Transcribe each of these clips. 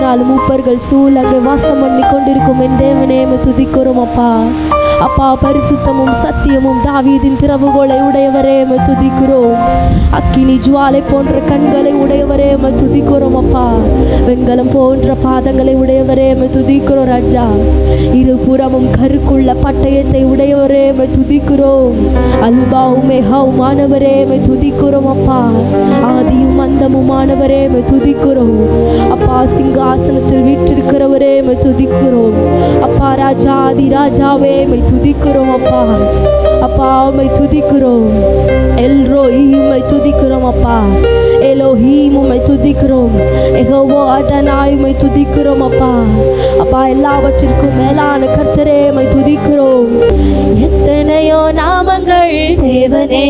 பதினாலு மூப்பர்கள் சூழ் அங்கே வாசம் பண்ணி கொண்டிருக்கும் என் தேவனே உம்மை துதிக்கிறோம் அப்பா அப்பா பரிசுத்தமும் சத்தியமும் தாவீதின் திறவுகோலை உடையவரே உம்மை துதிக்கிறோம் அக்கினி ஜுவாலை போன்ற கண்களை உடையவரே உம்மை துதிக்கிறோம் அப்பா வெண்கலம் போன்ற பாதங்களை உடையவரே உம்மை துதிக்கிறோம் ராஜா இருபுறமும் கருக்குள்ள பட்டயத்தை உடையவரே உம்மை துதிக்கிறோம் அல்பாவும் மெகாவுமானவரே உம்மை துதிக்கிறோம் அப்பா ஆதியும் அந்தமுமானவரே உம்மை துதிக்கிறோம் அப்பா சிங்காசனத்தில் வீற்றிருக்கிறவரே உம்மை துதிக்கிறோம் அப்பா ராஜாதி ராஜாவே உம்மை துதிக்கிறோம் அப்பா அப்பா உம்மை துதிக்கிறோம் எல்ரோய் உம்மை துதிக்கிறோம் அப்பா எலோஹீம் உம்மை துதிக்கிறோம் எகோவோ அடனாய் உம்மை துதிக்கிறோம் அப்பா அப்பா எல்லாவற்றிற்கும் மேலான கர்த்தரே உம்மை துதிக்கிறோம் எத்தனையோ நாமங்கள் தேவனே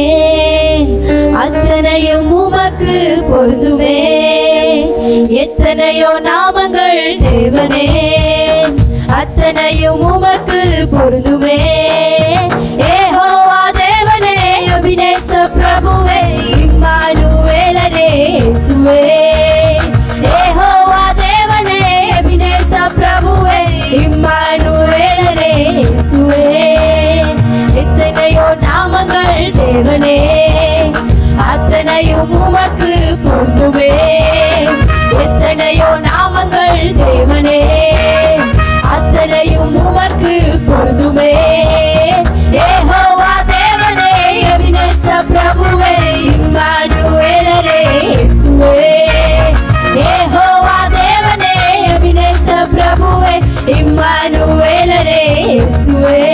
அத்தனையும் உமக்கு பொருந்துமே எத்தனையோ நாமங்கள் தேவனே அத்தனையும் உமக்கு பொருந்துமே ஏகோவா தேவனே அபிநேச பிரபுவே இம்மானுவேலனே இயேசுவே ஏகோவா தேவனே அபிநேச பிரபுவே இம்மானுவேலனே இயேசுவே எத்தனையோ நாமங்கள் தேவனே அத்தனையும் உமக்கு பொருந்துமே எத்தனையோ நாமங்கள் தேவனே அத்தனையும் உமக்கு பொருந்துமே ஏகோவா தேவனே அபிநேச பிரபுவே இம்மானுவேலரே இயேசுவே ஏகோவா தேவனே அபிநேச பிரபுவே இம்மானுவேலரே இயேசுவே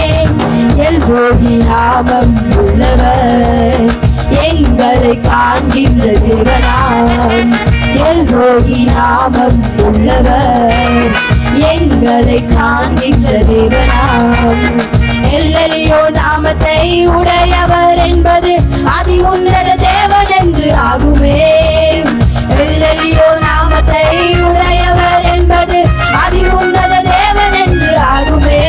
எல்ரோகி நாமம் உள்ளவர் எங்களை காண்கின்ற தேவனாம் எல்ரோகி நாமம் உள்ளவர் எங்களை காண்கின்ற தேவனாம் எல்லலியோ நாமத்தை உடையவர் என்பது அதி உன்னத தேவன் என்று ஆகுமே எல்லலியோ நாமத்தை உடையவர் என்பது அதி உன்னத தேவன் என்று ஆகுமே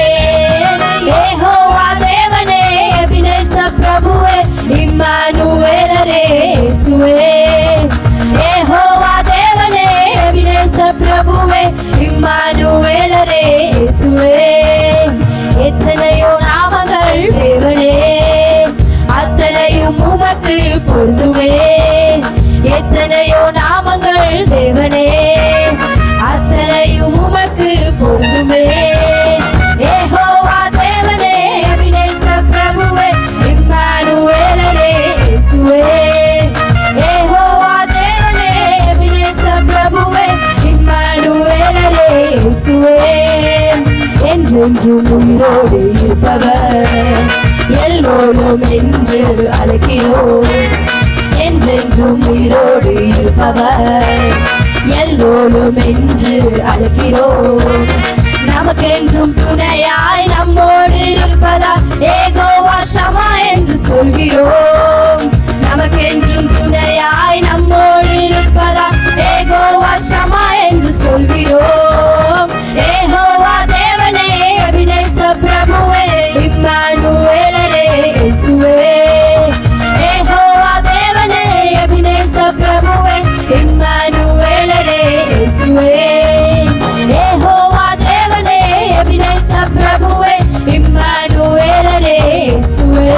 ஏகோவா தேவனே அபிநேச பிரபுவே இம்மானுவேலரே இயேசுவே ஏகோவா தேவனே அபிநேச பிரபுவே இம்மானுவேலரே இயேசுவே எத்தனையோ நாமங்கள் தேவனே அத்தனையும் உமக்கு பொருந்துமே எத்தனையோ நாமங்கள் தேவனே அத்தனையும் உமக்கு பொருந்துமே ஏகோவா தேவனே அபிநேச பிரபுவே இம்மானுவேலரே இயேசுவே ஏகோவா தேவனே அபிநேச பிரபுவே இம்மானுவேலரே இயேசுவே என்றென்றும் உயிரோடு இருப்பவர் எல்லோரும் என்று அழைக்கிறோம் என்றென்றும் உயிரோடு இருப்பவர் எல்லோரும் என்று அழைக்கிறோம் நமக்கென்றும் துணையாய் நம்மோடு இருப்பதா ஏகோவா ஷமா என்று சொல்கிறோம் நமக்கென்றும் துணையாய் நம்மோடு இருப்பதா ஏகோவா ஷமா என்று சொல்கிறோம் ஏகோவா தேவனே அபிநேச பிரபுவே இம்மானுவேலரே இயேசுவே ஏகோவா தேவனே அபிநேச பிரபுவே இம்மானுவேலரே இயேசுவே ஏகோவா தேவனே அபிநேச பிரபுவே இம்மானுவேலரே இயேசுவே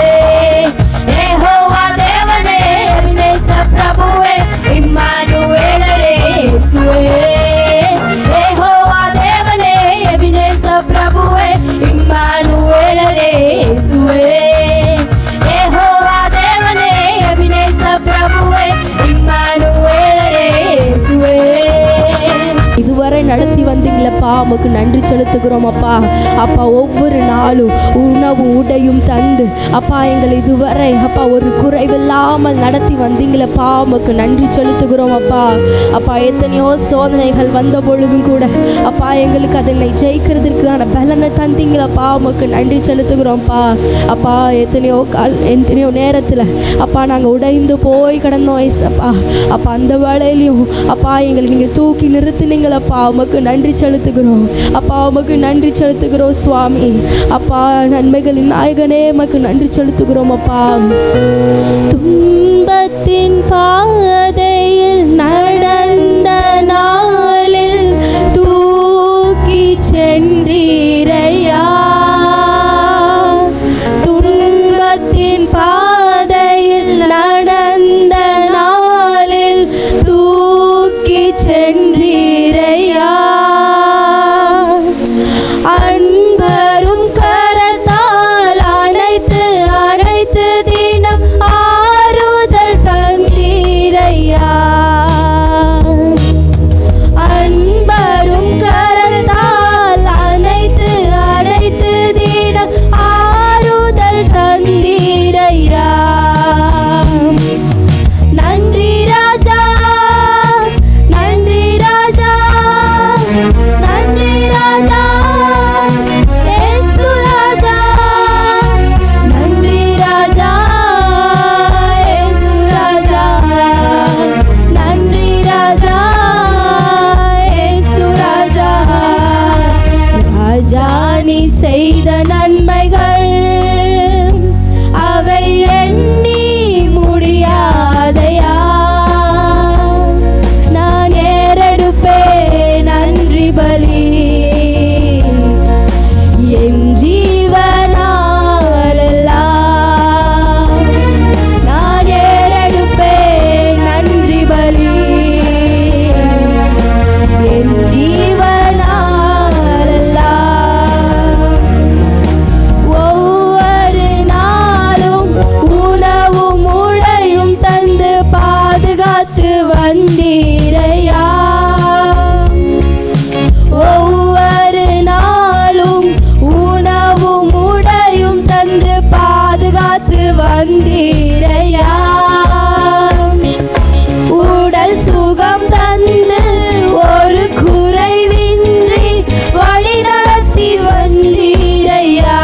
ஏகோவா தேவனே அபிநேச பிரபுவே இம்மானுவேலரே இயேசுவே ஏகோவா தேவனே அபிநேச பிரபுவே இம்மானுவேலரே இயேசுவே ஏகோவா தேவனே அபிநேச பிரபுவே இம்மானுவேலரே இயேசுவே இதுவரை நடத்தி வந்தீங்களப்பா உமக்கு நன்றி செலுத்துகிறோம் அப்பா அப்பா ஒவ்வொரு நாளும் உணவு உடையும் தந்து அப்பா எங்களை இதுவரை அப்பா ஒரு குறைவில்லாமல் நடத்தி வந்தீங்களப்பா உமக்கு நன்றி செலுத்துகிறோம் அப்பா அப்பா எத்தனையோ சோதனைகள் வந்த பொழுதும் கூட அப்பா எங்களுக்கு அதனை ஜெயிக்கிறதுக்கான பலனை தந்தீங்களப்பா உமக்கு நன்றி செலுத்துகிறோம்ப்பா அப்பா எத்தனையோ கால் எத்தனையோ நேரத்தில் அப்பா நாங்கள் உடைந்து போய் கிடந்தோம் ஏசப்பா அப்பா அந்த வேலையிலையும் அப்பா எங்களை நீங்கள் தூக்கி நிறுத்தினீங்களப்பா உமக்கு நன்றி செலுத்துகிறோம் அப்பா உமக்கு நன்றி செலுத்துகிறோம் சுவாமி அப்பா நன்மைகளின் நாயகனே உமக்கு நன்றி செலுத்துகிறோம் அப்பா துன்பத்தின் பாதையில் நடந்த நாளில் நன்மைகள் அவை எண்ணி முடியாதையா நான் ஏறெடுப்பேன் நன்றி பலி என் ஜீவனாலெல்லாம் நான் ஏறெடுப்பேன் நன்றி பலி என் ஜீவனாலெல்லாம் ஒவ்வொரு நாளும் உணவும் உழையும் தந்து பாதுகாத்து வந்தீரையா ஒவ்வொரு நாளும் உணவும் உடையும் தந்து பாதுகாத்து வந்தீரையா உடல் சுகம் தந்து ஒரு குறைவின்றி வழி நடத்தி வந்தீரையா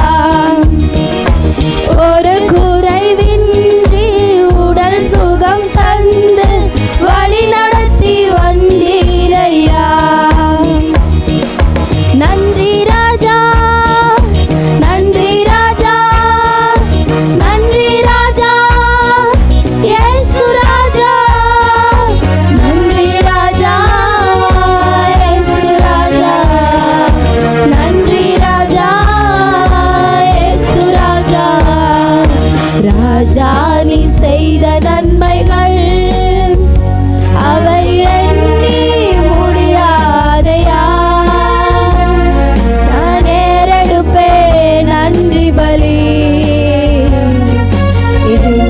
ஒரு குறைவின்றி உடல் சுகம் தந்து வழி நடத்தி வந்தீரையா நன்றி ராஜா நன்றி ராஜா நன்றி ராஜா இயேசு ராஜா நன்றி ராஜா இயேசு ராஜா நன்றி ராஜா இயேசு ராஜா ராஜா நீ செய்த நன்மைகள் அவை எண்ணி முடியாதையா நான் ஏறெடுப்பேன் நன்றி பலி என்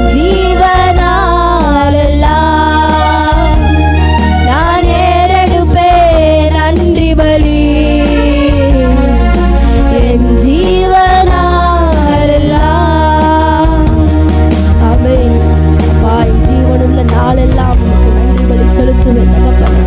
ஜீவனாலெல்லாம் நான் ஏறெடுப்பேன் நன்றி பலி என் ஜீவனாலெல்லாம் ஆமென் அப்பா என் ஜீவனுள்ள நாளெல்லாம் உமக்கு நன்றி பலி செலுத்துவேன் தகப்பனே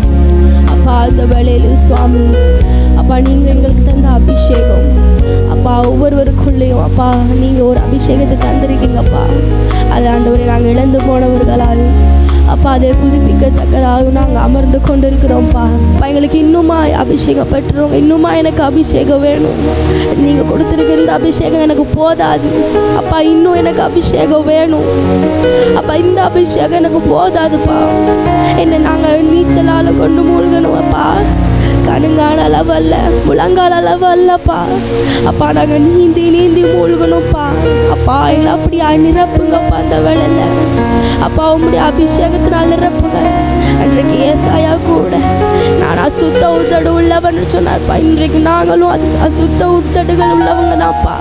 அப்பா இந்த வேளையிலும் சுவாமி அப்பா நீங்க எங்களுக்கு தந்த அபிஷேகம் அப்பா ஒவ்வொருவருக்குள்ளேயும் அப்பா நீங்க ஒரு அபிஷேகத்தை தந்திருக்கீங்கப்பா அதை ஆண்டவரை நாங்கள் இழந்து போனவர்களால் அப்பா அதை புதுப்பிக்கத்தக்கதாக நாங்கள் அமர்ந்து கொண்டு இருக்கிறோம்ப்பா அப்பா எங்களுக்கு இன்னுமா அபிஷேகம் பெற்றுறோம் இன்னுமா எனக்கு அபிஷேகம் வேணும் நீங்கள் கொடுத்துருக்க இந்த அபிஷேகம் எனக்கு போதாது அப்பா இன்னும் எனக்கு அபிஷேகம் வேணும் அப்பா இந்த அபிஷேகம் எனக்கு போதாதுப்பா என்ன நாங்கள் நீச்சலால் கொண்டு மூழ்கணும் அப்பா கணுங்கால அளவு அல்ல முழங்கால அளவு அல்லப்பா அப்பா நாங்கள் நீந்தி நீந்தி மூழ்கணும்ப்பா அப்பா எங்களை அப்படியா நிரப்புங்கப்பா அந்த வேலையில் அப்பா உம்முடைய அபிஷேகத்தினால் நிரப்புங்க அன்றைக்கு ஏசாயா கூட நான் அசுத்த உதடு உள்ளவன்னு சொன்னார்ப்பா இன்றைக்கு நாங்களும் அஸ்- அசுத்த உதடுகள் உள்ளவங்க தான்ப்பா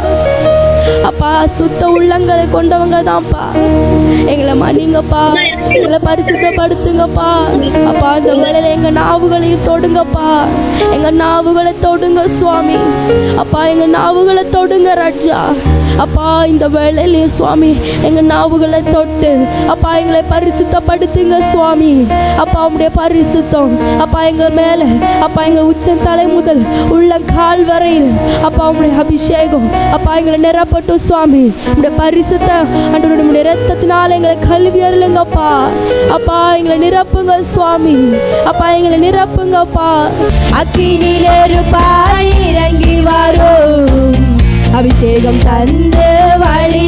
அப்பா சுத்த உள்ளங்களை கொண்டவங்க தான்ப்பா எங்களை மன்னிங்கப்பா எங்களை பரிசுத்தப்படுத்துங்கப்பா அப்பா அந்த வேளையில எங்க நாவுகளையும் தொடுங்கப்பா எங்க நாவுகளை தொடுங்க சுவாமி அப்பா எங்க நாவுகளை தொடுங்க ராஜா அப்பா இந்த வேளையிலையும் சுவாமி எங்க நாவுகளை தொட்டு அப்பா எங்களை பரிசுத்தப்படுத்துங்க சுவாமி அப்பா உம்முடைய பரிசுத்தம் அப்பா எங்க மேல அப்பா எங்க உச்சம் தலை முதல் உள்ள கால் வரையில் அப்பா உம்முடைய அபிஷேகம் அப்பா எங்களை நிரப்பட்டும் சுவாமி உம்முடைய பரிசுத்த அன்று உம்முடைய ரத்தத்தினால எங்களை கல்வி அருளுங்கப்பா அப்பா எங்களை நிரப்புங்க சுவாமி அப்பா எங்களை நிரப்புங்கப்பா அக்கினில் நெருப்பாய் இறங்கி வரும் அபிஷேகம் தந்து வழி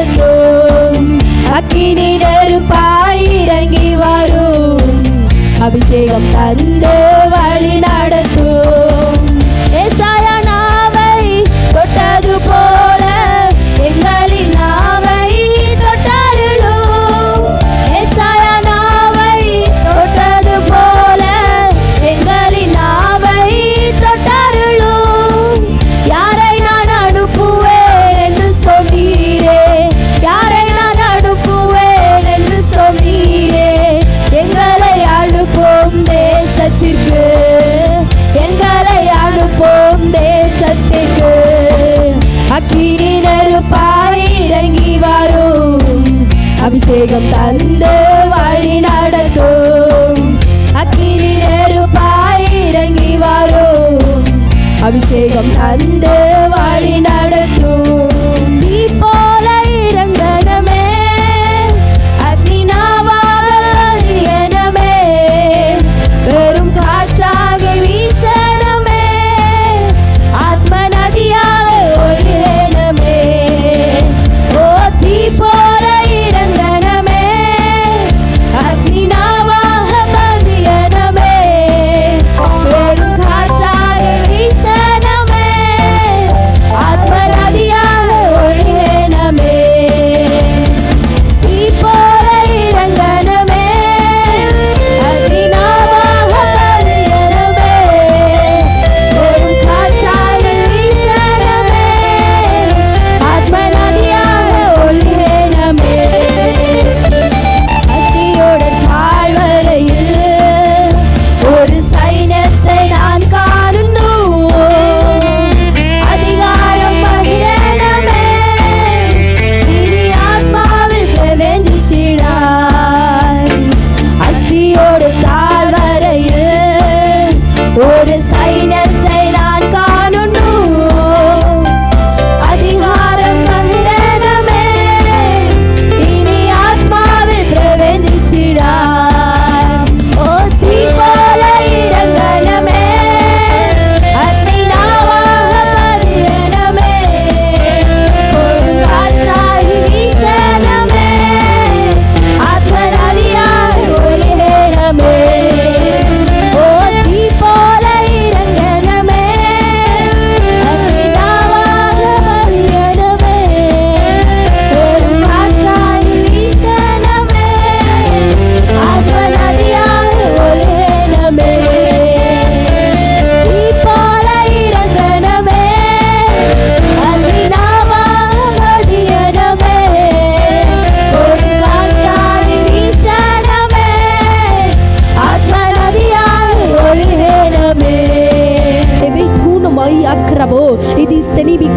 நடத்தும் அக்கினி நெருப்பாய் இறங்கி வரும் அபிஷேகம் தந்து வழி நடத்தும் ஏசாயா நாவை தொட்டது போல எங்களின் நாவை தொட்டருளும் ஏசாயா நாவை தொட்டது போல எங்களின் நாவை தொட்டருளும் யாரை நான் அனுப்புவேன் என்று சொன்னீரே யாரை நான் அனுப்புவேன் என்று சொன்னீரே எங்களை அனுப்பும் தேசத்திற்கு எங்களை அனுப்பும் தேசத்திற்கு அக்கினி நெருப்பாய் இறங்கி வரும் அபிஷேகம் தந்து வழி நடத்தும் அக்கினி நெருப்பாய் இறங்கி வரும் அபிஷேகம் தந்து வழி நடத்தும் நீ போல இறங்கணமே அக்னினாவாக எரியணமே பெரும் காற்றாக வீசணமே ஆத்ம நதியாக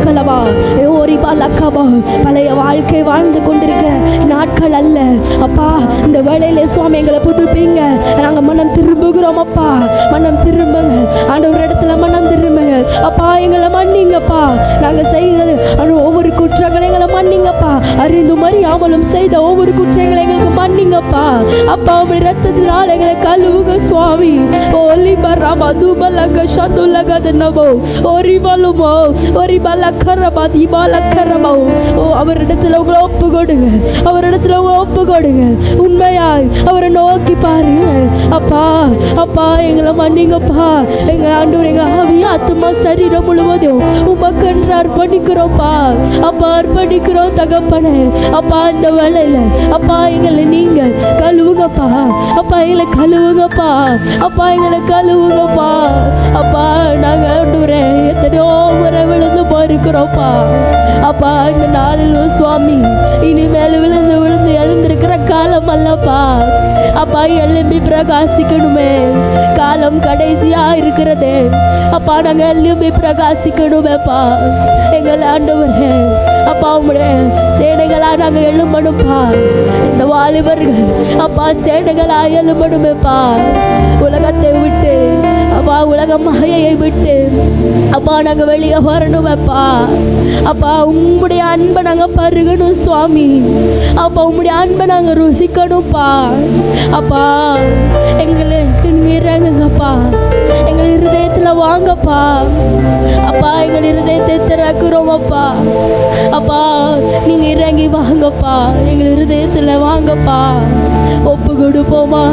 கலவா ஓரிபா லக்கபா பழைய வாழ்க்கை வாழ்ந்து கொண்டிருக்கிற நாட்கள் அல்ல அப்பா இந்த வேளையில சுவாமி எங்களை புதுப்பிங்க நாங்க மனம் திரும்புகிறோம் அப்பா மனம் திரும்புங்க ஆண்டவர் இடத்துல மனம் திரும்புங்க அப்பா எங்களை மன்னிங்கப்பா நாங்க செய்தது ஆண்டு ஒவ்வொரு குற்றங்களை எங்களை மன்னிங்கப்பா அறிந்தும் அறியாமலும் செய்த ஒவ்வொரு குற்றங்களை எங்களுக்கு மன்னிங்கப்பா அப்பா உங்களுடைய ரத்தத்தினால் எங்களை கழுவுங்க சுவாமி ஓலி பராமா தூபலக சந்துலக தனமோ ஓரி பலுமோ ஓரி பலக்கரமா தீபாலக்கரமோ ஓ அவரிடத்துல உங்களை ஒப்பு கொடுங்க அவரிடத்துல உங்களை ஒப்பு கொடுங்க உண்மையாய் அவரை நோக்கி பாருங்க அப்பா அப்பா எங்களை மன்னிங்கப்பா எங்க ஆண்டவர் எங்க ஆவி ஆத்மா சரீரம் முழுவதும் உமக்கு என்று அர்ப்பணிக்கிறோம்ப்பா அப்பா அர்ப்பணிக்கிறோம் தகப்பனே அப்பா இந்த வேலையில அப்பா எங்களை நீங்க கழுவுங்கப்பா அப்பா எங்களை கழுவுங்கப்பா அப்பா எங்களை கழுவுங்கப்பா அப்பா நாங்க ஆண்டவரே எத்தனையோ முறை விழுந்து போயிருக்கிறோம்ப்பா அப்பா இந்த நாளில் சுவாமி இனிமேல் விழுந்து விழுந்து எழுந்திருக்கிற காலம் அல்லப்பா அப்பா எழும்பி பிரகாசிக்கணுமே காலம் கடைசியா இருக்கிறதே அப்பா நாங்க எழும்பி பிரகாசிக்கணுமேப்பா எங்களை ஆண்டவரே அப்பா உங்களுடைய சேனைகளா நாங்க எழும்பணும்ப்பா இந்த வாலிபர்கள் அப்பா சேனைகளா எழும்பணுமேப்பா உலகத்தை விட்டு அப்பா உலக மாயையை விட்டு அப்பா நாங்க வெளியே வரணுமேப்பா அப்பா உம்முடைய அன்பை நாங்க பருகணும் சுவாமி அப்பா உம்முடைய அன்பை நாங்க ருசிக்கணும்ப்பா அப்பா எங்களுக்கு இறங்குங்கப்பா எங்கள் இருதயத்துல வாங்கப்பா அப்பா எங்கள் இருதயத்தை திறக்கிறோம் அப்பா அப்பா நீங்க இறங்கி வாங்கப்பா எங்கள் இருதயத்துல வாங்கப்பா ஒப்பு கொடுப்போமா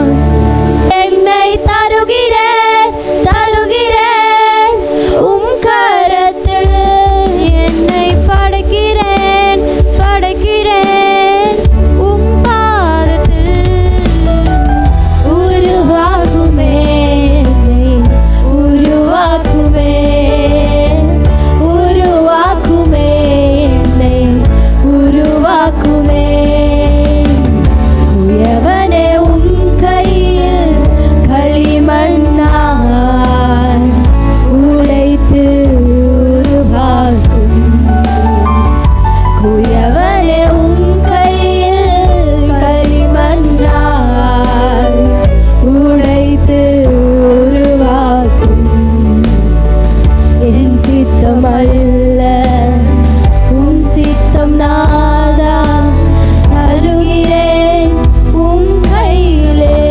என்னை தருகிறேன் தருகிறேன் உம் கரத்தில் என்னை படைக்கிறேன் படைக்கிறேன் உம் பாதத்தில் உருவாகுமே என்னை உருவாக்குமே உருவாக்குமே என்னை உருவாக்குமே குயவனே உம் கையில் களிமண்ணான் உடைத்து உருவாக்கும் குயவனே உம் கையில் களிமண்ணான் உடைத்து உருவாக்கும் என் சித்தம் அல்ல உம் சித்தம் நாதா தருகிறேன் உம் கையிலே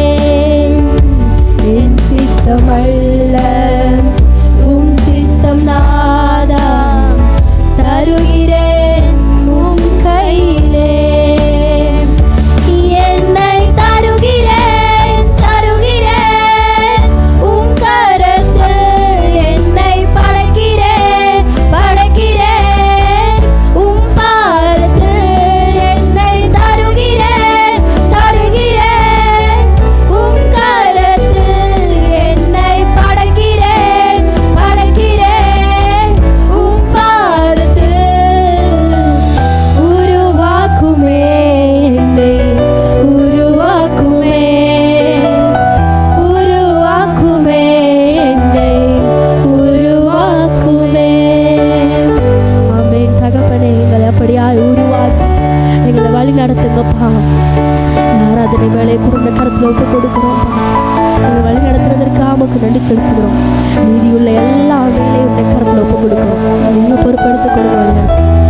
என் சித்தம் அல்ல உம் சித்தம் நாதா தருகிறேன் உம் கையிலே என்னை தருகிறேன் தருகிறேன் உம் கரத்தில் என்னை படைக்கிறேன் படைக்கிறேன் உம் பாதத்தில் என்னை தருகிறேன் தருகிறேன் உம் கரத்தில் என்னை படைக்கிறேன் படைக்கிறேன் உம் பாதத்தில் உருவாக்குமே என்னை உருவாக்குமே உருவாக்குமே என்னை உருவாக்குமே ஆமென் தகப்பனே எங்களை அப்படியாய் உருவாக்கி எங்களை வழி நடத்துங்கப்பா ஆராதனை வேலை குடும்ப கருத்தில் விட்டு கொடுக்குறோம்ப்பா எங்களை வழி நடத்துறதற்கு ஆமக்கு நன்றி செலுத்துகிறோம் நீதியுள்ள எல்லா வேலையும் உடைய கருத்தில் ஒப்பு கொடுக்குறோம் நீங்கள் பொறுப்படுத்திக் கொடுங்க வழி நடத்துங்க